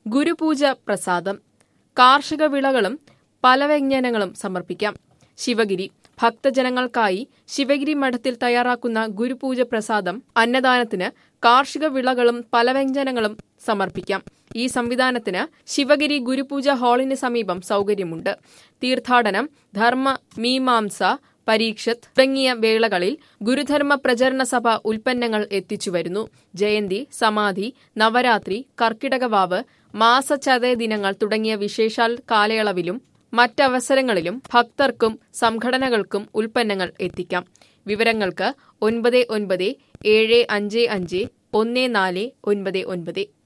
ഗുരുപൂജ പ്രസാദം കാർഷിക വിളകളും പലവ്യഞ്ജനങ്ങളും സമർപ്പിക്കാം ശിവഗിരി ഭക്തജനങ്ങൾക്കായി ശിവഗിരി മഠത്തിൽ തയ്യാറാക്കുന്ന ഗുരുപൂജ പ്രസാദം അന്നദാനത്തിന് കാർഷിക വിളകളും പലവ്യഞ്ജനങ്ങളും സമർപ്പിക്കാം ഈ സംവിധാനത്തിന് ശിവഗിരി ഗുരുപൂജ ഹാളിന് സമീപം സൗകര്യമുണ്ട് തീർത്ഥാടനം ധർമ്മ മീമാംസ പരീക്ഷത്ത് തുടങ്ങിയ വേളകളിൽ ഗുരുധർമ്മ പ്രചരണ സഭ ഉൽപ്പന്നങ്ങൾ എത്തിച്ചുവരുന്നു ജയന്തി സമാധി നവരാത്രി കർക്കിടകവാവ് മാസചതയ ദിനങ്ങൾ തുടങ്ങിയ വിശേഷാൽ കാലയളവിലും മറ്റവസരങ്ങളിലും ഭക്തർക്കും സംഘടനകൾക്കും ഉൽപ്പന്നങ്ങൾ എത്തിക്കാം വിവരങ്ങൾക്ക് ഒൻപത് ഒൻപത് ഏഴ് അഞ്ച് അഞ്ച് ഒന്ന് നാല് ഒൻപത് ഒൻപത്